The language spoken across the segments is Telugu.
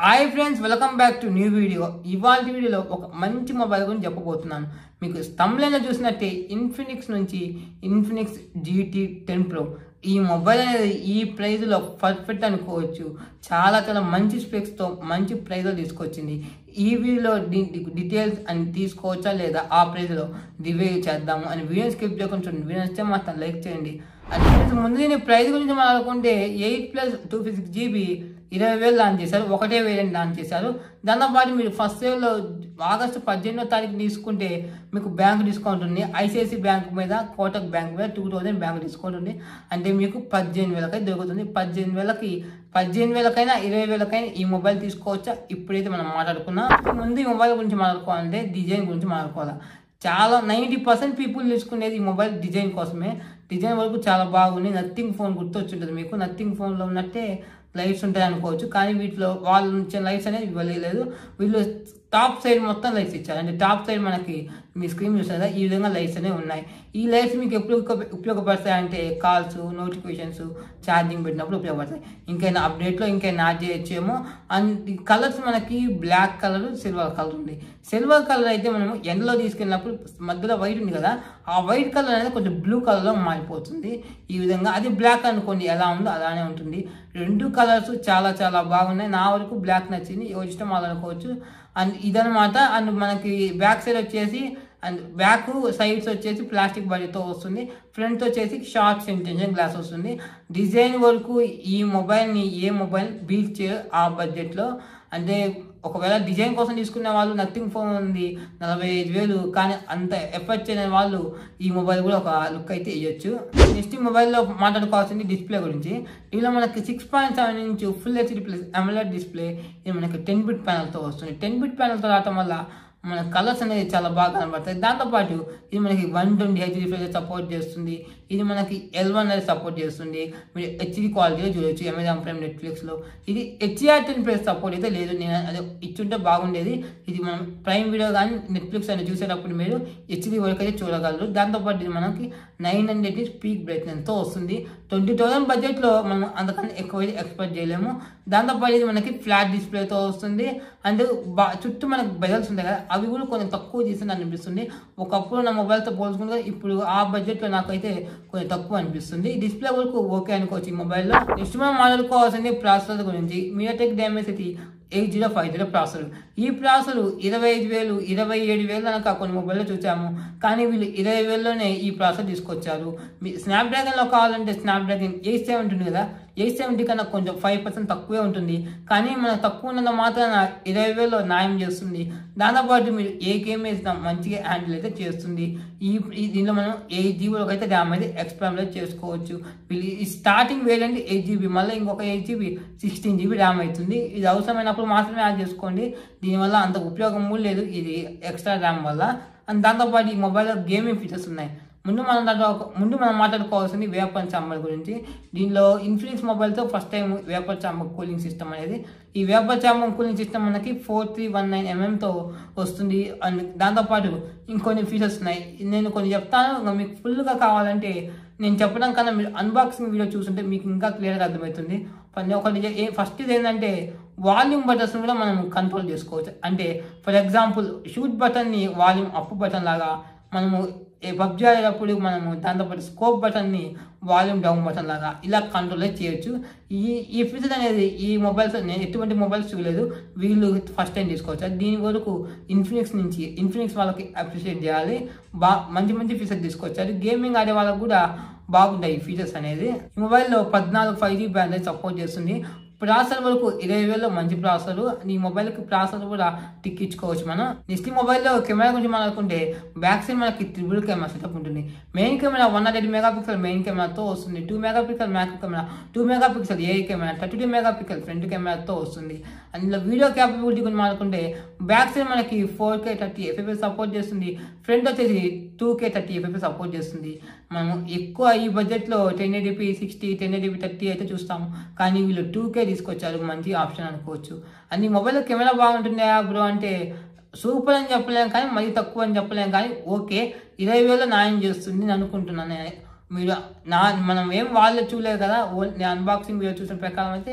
Hi friends welcome back to new video ఇవాళ వీడియోలో ఒక మంచి మొబైల్ గురించి చెప్పబోతున్నాను మీకు స్తంభంలో చూసినట్టే ఇన్ఫినిక్స్ నుంచి ఇన్ఫినిక్స్ జీటీ టెన్ ప్రో ఈ మొబైల్ అనేది ఈ ప్రైజ్లో పర్ఫెక్ట్ అనుకోవచ్చు చాలా చాలా మంచి స్పెక్స్తో మంచి ప్రైజ్లో తీసుకొచ్చింది ఈ వీడియోలో డీటెయిల్స్ అని తీసుకోవచ్చా లేదా ఆ ప్రైజ్లో రివ్యూ చేద్దాము అని వీడియో స్కిప్ చేయకుండా చూడండి వీడియో నచ్చితే మాత్రం లైక్ చేయండి అది ఫ్రెండ్స్ ముందు నేను ప్రైస్ గురించి మాట్లాడుకుంటే eight plus two fifty six GB ఇరవై వేలు లాంచ్ చేశారు ఒకటే వేరియంట్ లాంచ్ చేశారు దాంతోపాటు మీరు ఫస్ట్ వేవ్లో ఆగస్టు పద్దెనిమిదో తారీఖు తీసుకుంటే మీకు బ్యాంక్ డిస్కౌంట్ ఉంది ఐసిఐసి బ్యాంక్ మీద కోటక్ బ్యాంక్ మీద టూ థౌసండ్ బ్యాంక్ డిస్కౌంట్ ఉంది అంటే మీకు పద్దెనిమిది వేలకై దొరుకుతుంది పద్దెనిమిది వేలకి పద్దెనిమిది వేలకైనా ఇరవై వేలకైనా ఈ మొబైల్ తీసుకోవచ్చా ఇప్పుడైతే మనం మాట్లాడుకున్నాం ముందు ఈ మొబైల్ గురించి మాట్లాడుకోవాలంటే డిజైన్ గురించి మాట్లాడుకోవాలి చాలా నైంటీ పర్సెంట్ పీపుల్ తీసుకునేది ఈ మొబైల్ డిజైన్ కోసమే డిజైన్ వరకు చాలా బాగుంది నథింగ్ ఫోన్ గుర్తొచ్చుంటుంది మీకు నథింగ్ ఫోన్లో ఉన్నట్టే లైట్స్ ఉంటాయి అనుకోవచ్చు కానీ వీటిలో వాళ్ళు ఇచ్చిన లైట్స్ అనేది ఇవ్వలేదు వీళ్ళు టాప్ సైడ్ మొత్తం లైట్స్ ఇచ్చారు అంటే టాప్ సైడ్ మనకి మీ స్క్రీన్ చూస్తారు కదా ఈ విధంగా లైట్స్ అనేవి ఉన్నాయి ఈ లైట్స్ మీకు ఎప్పుడు ఉపయోగ- ఉపయోగపడతాయి అంటే కాల్స్ నోటిఫికేషన్స్ ఛార్జింగ్ పెట్టినప్పుడు ఉపయోగపడతాయి ఇంకైనా అప్డేట్లో ఇంకైనా యాడ్ చేయొచ్చేమో అండ్ ఈ కలర్స్ మనకి బ్లాక్ కలర్ సిల్వర్ కలర్ ఉంది సిల్వర్ కలర్ అయితే మనం ఎండలో తీసుకెళ్ళినప్పుడు మధ్యలో వైట్ ఉంది కదా ఆ వైట్ కలర్ అనేది కొంచెం బ్లూ కలర్లో మారిపోతుంది ఈ విధంగా అది బ్లాక్ అనుకోండి ఎలా ఉందో అలానే ఉంటుంది రెండు కలర్స్ చాలా చాలా బాగున్నాయి నా వరకు బ్లాక్ నచ్చింది ఎవరి ఇష్టం వాళ్ళు అనుకోవచ్చు అండ్ ఇదనమాట అండ్ మనకి బ్యాక్ సైడ్ వచ్చేసి అండ్ బ్యాక్ సైడ్స్ వచ్చేసి ప్లాస్టిక్ బాడీతో వస్తుంది ఫ్రంట్ వచ్చేసి షార్ట్ సెంటెన్షన్ గ్లాస్ వస్తుంది డిజైన్ వరకు ఈ మొబైల్ని ఏ మొబైల్ బీట్ చేయరు ఆ బడ్జెట్లో అంటే ఒకవేళ డిజైన్ కోసం తీసుకునే వాళ్ళు నథింగ్ ఫోన్ ఉంది నలభై ఐదు వేలు కానీ అంత ఎఫర్ట్ చేయని వాళ్ళు ఈ మొబైల్ కూడా ఒక లుక్ అయితే ఇవ్వచ్చు నెక్స్ట్ మొబైల్లో మాట్లాడుకోవాల్సింది డిస్ప్లే గురించి దీనిలో మనకి six point seven inch full HD plus AMOLED display ఇది మనకి టెన్ బిట్ ప్యానల్తో వస్తుంది టెన్ బిట్ ప్యానల్తో రావటం వల్ల మన కలర్స్ అనేది చాలా బాగా కనబడతాయి దాంతోపాటు ఇది మనకి one twenty H refresh support చేస్తుంది ఇది మనకి ఎల్ వన్ అనేది సపోర్ట్ చేస్తుంది మీరు హెచ్డి క్వాలిటీలో చూడొచ్చు అమెజాన్ ప్రైమ్ నెట్ఫ్లిక్స్లో ఇది హెచ్ఆర్ టెన్ ప్లస్ సపోర్ట్ అయితే లేదు నేను అది ఇచ్చుంటే బాగుండేది ఇది మనం ప్రైమ్ వీడియో కానీ నెట్ఫ్లిక్స్ అనేది చూసేటప్పుడు మీరు హెచ్డి వరకు అయితే చూడగలరు దాంతోపాటు ఇది మనకి నైన్ హండ్రెడ్ పీక్ బ్రైట్నెస్తో వస్తుంది ట్వంటీ థౌసండ్ బడ్జెట్లో మనం అంతకన్నా ఎక్కువ అయితే ఎక్స్పెక్ట్ చేయలేము దాంతోపాటు ఇది మనకి ఫ్లాట్ డిస్ప్లేతో వస్తుంది అండ్ బా చుట్టూ మనకి బెజల్స్ ఉంటాయి కదా అవి కూడా కొంచెం తక్కువ చేసింది అనిపిస్తుంది ఒకప్పుడు నా మొబైల్తో పోల్చుకుంటే ఇప్పుడు ఆ బడ్జెట్లో నాకైతే కొంచెం తక్కువ అనిపిస్తుంది డిస్ప్లే వరకు ఓకే అనుకోవచ్చు ఈ మొబైల్లో నెక్స్ట్ మనం మాట్లాడుకోవాల్సింది ప్రాసెసర్ గురించి MediaTek Dimensity eight zero five zero processor ఈ ప్రాసెసర్ ఇరవై ఐదు వేలు ఇరవై ఏడు వేలు కనుక కొన్ని మొబైల్లో చూసాము కానీ వీళ్ళు ఇరవై వేల్లోనే ఈ ప్రాసెసర్ తీసుకొచ్చారు మీ స్నాప్డ్రాగన్లో కావాలంటే స్నాప్డ్రాగన్ ఎయిట్ సెవెంటీ ఉంటుంది కదా ఎయిట్ సెవెంటీ కన్నా కొంచెం ఫైవ్ పర్సెంట్ తక్కువే ఉంటుంది కానీ మనకు తక్కువ ఉన్నంత మాత్రాన ఇరవై వేలు న్యాయం చేస్తుంది దాంతోపాటు మీరు ఏ గేమ్ వేసినా మంచిగా హ్యాండిల్ అయితే చేస్తుంది ఈ ఈ దీనిలో మనం ఎయిట్ జీబీలోకి అయితే ర్యామ్ అయితే ఎక్స్పాండ్ చేసుకోవచ్చు వీళ్ళు ఈ స్టార్టింగ్ వేరియంట్ ఎయిట్ జీబీ మళ్ళీ ఇంకొక eight GB sixteen GB RAM అవుతుంది ఇది అవసరమైనప్పుడు మాత్రమే యాడ్ చేసుకోండి దీనివల్ల అంత ఉపయోగం కూడా లేదు ఇది ఎక్స్ట్రా ర్యామ్ వల్ల అండ్ దాంతోపాటు ఈ మొబైల్లో గేమింగ్ ఫీచర్స్ ఉన్నాయి ముందు మనం దాంట్లో ఒక- ముందు మనం మాట్లాడుకోవాల్సింది వేపర్ చాంబర్ గురించి దీనిలో ఇన్ఫినిక్స్ మొబైల్తో first time vapour chamber cooling system అనేది ఈ వేపర్ చాంబర్ కూలింగ్ సిస్టమ్ మనకి ఫోర్ త్రీ వన్ నైన్ ఎంఎంతో వస్తుంది అండ్ దాంతోపాటు ఇంకొన్ని ఫీచర్స్ ఉన్నాయి నేను కొన్ని చెప్తాను ఇంకా మీకు ఫుల్గా కావాలంటే నేను చెప్పడం కన్నా మీరు అన్బాక్సింగ్ వీడియో చూస్తుంటే మీకు ఇంకా క్లియర్గా అర్థమవుతుంది పని ఒకటి ఏ ఫస్ట్ ఇది ఏంటంటే వాల్యూమ్ బటన్స్ కూడా మనం కంట్రోల్ చేసుకోవచ్చు అంటే ఫర్ ఎగ్జాంపుల్ షూట్ బటన్ని వాల్యూమ్ అప్ బటన్ లాగా మనము ఏ పబ్జి ఆడేటప్పుడు మనము దాంతోపాటు స్కోప్ బటన్ని వాల్యూమ్ డౌన్ బటన్ లాగా ఇలా కంట్రోల్ చేయొచ్చు ఈ ఈ ఫీచర్ అనేది ఈ మొబైల్స్ నేను ఎటువంటి మొబైల్స్ చూడలేదు వీళ్ళు ఫస్ట్ టైం తీసుకోవచ్చు దీని వరకు ఇన్ఫినిక్స్ నుంచి ఇన్ఫినిక్స్ వాళ్ళకి అప్రిషియేట్ చేయాలి బా మంచి మంచి ఫీచర్ తీసుకొచ్చారు గేమింగ్ ఆడే వాళ్ళకు కూడా బాగుంటాయి ఈ ఫీచర్స్ అనేది ఈ మొబైల్లో పద్నాలుగు ఫైవ్ జీ బ్యాండ్ సపోర్ట్ చేస్తుంది ప్రాసెసర్ వరకు ఇరవై వేలలో మంచి ప్రాసెసర్ ఈ మొబైల్కి ప్రాసెసర్ కూడా టిక్ ఇచ్చుకోవచ్చు మనం నెక్స్ట్ ఈ మొబైల్లో కెమెరా గురించి మాట్లాడుకుంటే బ్యాక్ సైడ్ మనకి త్రిబుల్ కెమెరా సెటప్ ఉంటుంది main camera one nought eight megapixel main కెమెరాతో వస్తుంది two megapixel macro camera two megapixel a camera thirty two megapixel front కెమెరాతో వస్తుంది అందులో వీడియో క్యాపబిలిటీ గురించి మాట్లాడుకుంటే బ్యాక్ సైడ్ మనకి four K thirty FF support చేస్తుంది ఫ్రంట్ వచ్చేసి two K thirty FF support చేస్తుంది మనం ఎక్కువ ఈ బడ్జెట్లో ten eighty p sixty ten eighty p thirty అయితే చూస్తాము కానీ వీళ్ళు టూ కే తీసుకొచ్చారు మంచి ఆప్షన్ అనుకోవచ్చు అండ్ ఈ మొబైల్లో కెమెరా బాగుంటుందా బ్రో అంటే సూపర్ అని చెప్పలేం కానీ మరీ తక్కువ అని చెప్పలేం కానీ ఓకే ఇరవై వేలు న్యాయం చేస్తుంది నేను అనుకుంటున్నాను నేను. మీరు నా మనం ఏం వాళ్ళు చూడలేదు కదా ఓ- నేను అన్బాక్సింగ్ వీడియో చూసిన ప్రకారం అయితే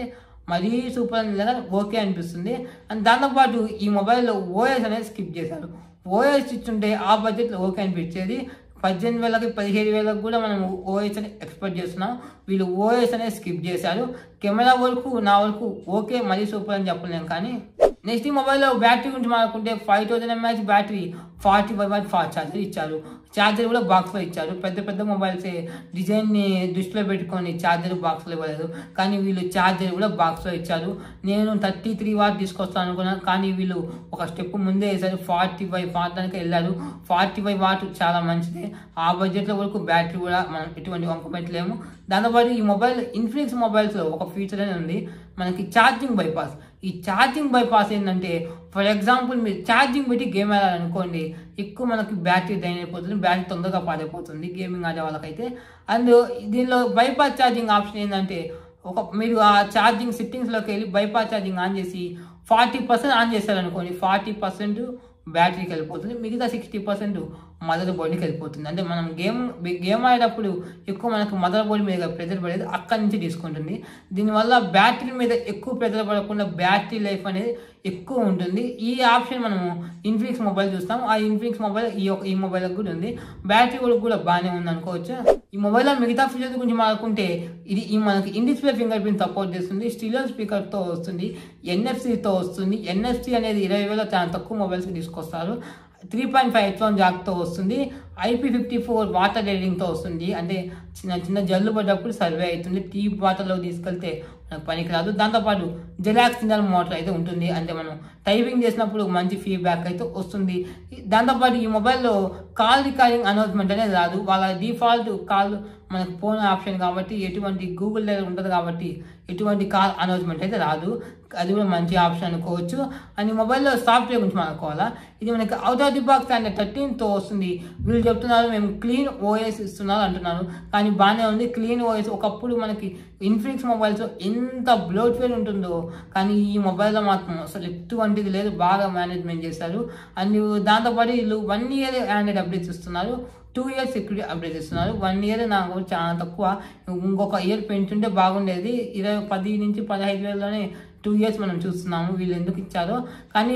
మరీ సూపర్ అని లేదా ఓకే అనిపిస్తుంది అండ్ దాంతోపాటు ఈ మొబైల్లో ఓఎస్ అనేది స్కిప్ చేశారు ఓఎస్ ఇచ్చుంటే ఆ బడ్జెట్లో ఓకే అనిపించేది పద్దెనిమిది వేలకి పదిహేడు వేలకు కూడా మనం ఓఎస్ అని ఎక్స్పెక్ట్ చేస్తున్నాం వీళ్ళు ఓఎస్ అనేది స్కిప్ చేశారు కెమెరా వరకు నా వరకు ఓకే మరీ సూపర్ అని చెప్పలేము కానీ నెక్స్ట్ ఈ మొబైల్లో బ్యాటరీ గురించి మాట్లాడుకుంటే five thousand mAh battery forty five watt fast charger ఇచ్చారు ఛార్జర్ కూడా బాక్స్లో ఇచ్చారు పెద్ద పెద్ద మొబైల్స్ డిజైన్ని దృష్టిలో పెట్టుకొని ఛార్జర్ బాక్స్లో ఇవ్వలేదు కానీ వీళ్ళు ఛార్జర్ కూడా బాక్స్లో ఇచ్చారు నేను థర్టీ త్రీ వాట్ తీసుకొస్తాను అనుకున్నాను కానీ వీళ్ళు ఒక స్టెప్ ముందే వేశారు ఫార్టీ ఫైవ్ వాట్ దానికి వెళ్ళారు ఫార్టీ ఫైవ్ వాట్ చాలా మంచిది ఆ బడ్జెట్లో వరకు బ్యాటరీ కూడా మనం ఎటువంటి వంక పెట్టలేము దాంతోపాటు ఈ మొబైల్ ఇన్ఫినిక్స్ మొబైల్స్లో ఒక ఫీచర్ అనేది ఉంది మనకి ఛార్జింగ్ బైపాస్ ఈ ఛార్జింగ్ బైపాస్ ఏంటంటే ఫర్ ఎగ్జాంపుల్ మీరు ఛార్జింగ్ పెట్టి గేమ్ ఆడాలనుకోండి ఎక్కువ మనకి బ్యాటరీ డ్రైన్ అయిపోతుంది బ్యాటరీ తొందరగా పాడైపోతుంది గేమింగ్ ఆడే వాళ్ళకైతే అండ్ దీనిలో బైపాస్ ఛార్జింగ్ ఆప్షన్ ఏంటంటే ఒక మీరు ఆ ఛార్జింగ్ సెట్టింగ్స్లోకి వెళ్ళి బైపాస్ ఛార్జింగ్ ఆన్ చేసి ఫార్టీ పర్సెంట్ ఆన్ చేశారనుకోండి ఫార్టీ పర్సెంట్ బ్యాటరీకి వెళ్ళిపోతుంది మిగతా సిక్స్టీ పర్సెంట్ మదర్ బోర్డ్కి వెళ్ళిపోతుంది అంటే మనం గేమ్ గేమ్ ఆడేటప్పుడు ఎక్కువ మనకు మదర్ బోర్డ్ మీద ప్రెజర్ పడేది అక్కడి నుంచి తీసుకుంటుంది దీనివల్ల బ్యాటరీ మీద ఎక్కువ ప్రెజర్ పడకుండా బ్యాటరీ లైఫ్ అనేది ఎక్కువ ఉంటుంది ఈ ఆప్షన్ మనము ఇన్ఫినిక్స్ మొబైల్ చూస్తాం ఆ ఇన్ఫినిక్స్ మొబైల్ ఈ యొక్క ఈ మొబైల్ కూడా ఉంది బ్యాటరీ కూడా కూడా బాగానే ఉంది అనుకోవచ్చు ఈ మొబైల్లో మిగతా ఫీచర్స్ గురించి మాట్లాడుకుంటే ఇది ఈ మనకి in display fingerprint support చేస్తుంది స్టీరియో స్పీకర్తో వస్తుంది ఎన్ఎఫ్సితో వస్తుంది ఎన్ఎఫ్సి అనేది ఇరవై వేల చాలా తక్కువ మొబైల్స్కి తీసుకొస్తారు త్రీ పాయింట్ ఫైవ్ హెచ్వన్ జాక్తో వస్తుంది ఐపీ ఫిఫ్టీ ఫోర్ వాటర్ రేటింగ్తో వస్తుంది అంటే చిన్న చిన్న జల్లు పడ్డప్పుడు సర్వే అవుతుంది టీ వాటర్లో తీసుకెళ్తే మనకు పనికిరాదు దాంతోపాటు జెలాక్స్ సిగ్నల్ మోటార్ అయితే ఉంటుంది అంటే మనం టైపింగ్ చేసినప్పుడు మంచి ఫీడ్బ్యాక్ అయితే వస్తుంది దాంతోపాటు ఈ మొబైల్లో కాల్ రికార్డింగ్ అనౌన్స్మెంట్ అనేది రాదు వాళ్ళ డిఫాల్ట్ కాల్ మనకు ఫోన్ ఆప్షన్ కాబట్టి ఎటువంటి గూగుల్ దగ్గర ఉంటుంది కాబట్టి ఎటువంటి కాల్ అనౌన్స్మెంట్ అయితే రాదు అది కూడా మంచి ఆప్షన్ అనుకోవచ్చు అండ్ ఈ మొబైల్లో సాఫ్ట్వేర్ గురించి మాట్లాడుకోవాలా ఇది మనకి out of the box and థర్టీన్తో వస్తుంది వీళ్ళు చెప్తున్నారు మేము క్లీన్ ఓఎస్ ఇస్తున్నారు అంటున్నారు కానీ బాగానే ఉంది క్లీన్ ఓఎస్ ఒకప్పుడు మనకి ఇన్ఫినిక్స్ మొబైల్స్ ఎంత బ్లోట్వేర్ ఉంటుందో కానీ ఈ మొబైల్లో మాత్రం అసలు ఎటువంటిది లేదు బాగా మేనేజ్మెంట్ చేశారు అండ్ దాంతోపాటు వీళ్ళు వన్ ఇయర్ ఆండ్రాయిడ్ అప్డేట్స్ ఇస్తున్నారు టూ ఇయర్స్ సెక్యూరిటీ అప్డేట్ ఇస్తున్నారు వన్ ఇయర్ నాకు చాలా తక్కువ ఇంకొక ఇయర్ పెంచుంటే బాగుండేది ఇరవై పది నుంచి పదహైదు వేలలోనే టూ ఇయర్స్ మనం చూస్తున్నాము వీళ్ళు ఎందుకు ఇచ్చారో కానీ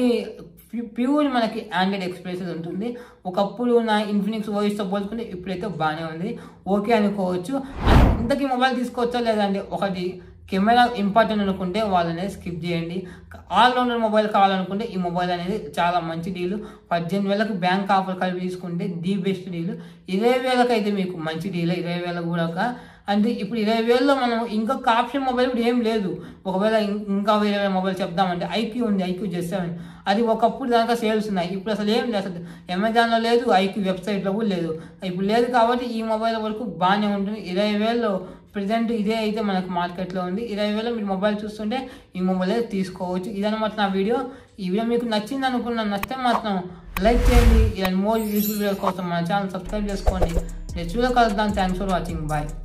ప్యూర్ మనకి ఆండ్రాయిడ్ ఎక్స్ప్రెస్ ఉంటుంది ఒకప్పుడు నా ఇన్ఫినిక్స్ ఓయిస్తో పోల్చుకుంటే ఇప్పుడైతే బాగానే ఉంది ఓకే అనుకోవచ్చు ఇంతకీ మొబైల్ తీసుకోవచ్చా లేదండి ఒకటి కెమెరా ఇంపార్టెంట్ అనుకుంటే వాళ్ళనే స్కిప్ చేయండి ఆల్రౌండర్ మొబైల్ కావాలనుకుంటే ఈ మొబైల్ అనేది చాలా మంచి డీల్ పద్దెనిమిది వేలకు బ్యాంక్ ఆఫర్ కలిపి తీసుకుంటే ది బెస్ట్ డీల్ ఇరవై వేలకు అయితే మీకు మంచి డీల్ ఇరవై వేలకు కూడా ఒక అంటే ఇప్పుడు ఇరవై వేలలో మనం ఇంకొక ఆప్షన్ మొబైల్ కూడా ఏం లేదు ఒకవేళ ఇం- ఇంకా వేరే వేరే మొబైల్ చెప్దామంటే ఐక్యూ ఉంది ఐక్యూ జెట్ సెవెన్ అది ఒకప్పుడు దాకా సేల్స్ ఉన్నాయి ఇప్పుడు అసలు ఏం లేదు అసలు అమెజాన్లో లేదు ఐక్యూ వెబ్సైట్లో కూడా లేదు ఇప్పుడు లేదు కాబట్టి ఈ మొబైల్ వరకు బాగానే ఉంటుంది ఇరవై వేలలో ప్రజెంట్ ఇదే అయితే మనకు మార్కెట్లో ఉంది ఇరవై వేలు మీరు మొబైల్ చూస్తుంటే ఈ మొబైల్ అయితే తీసుకోవచ్చు ఇదనమాట నా వీడియో ఈ వీడియో మీకు నచ్చింది అనుకున్నాను నచ్చితే మాత్రం లైక్ చేయండి ఇలాంటి మోర్ యూస్ఫుల్ వీడియో కోసం మన ఛానల్ సబ్స్క్రైబ్ చేసుకోండి నేను చూడగలుగుతాను థ్యాంక్స్ ఫర్ వాచింగ్ బాయ్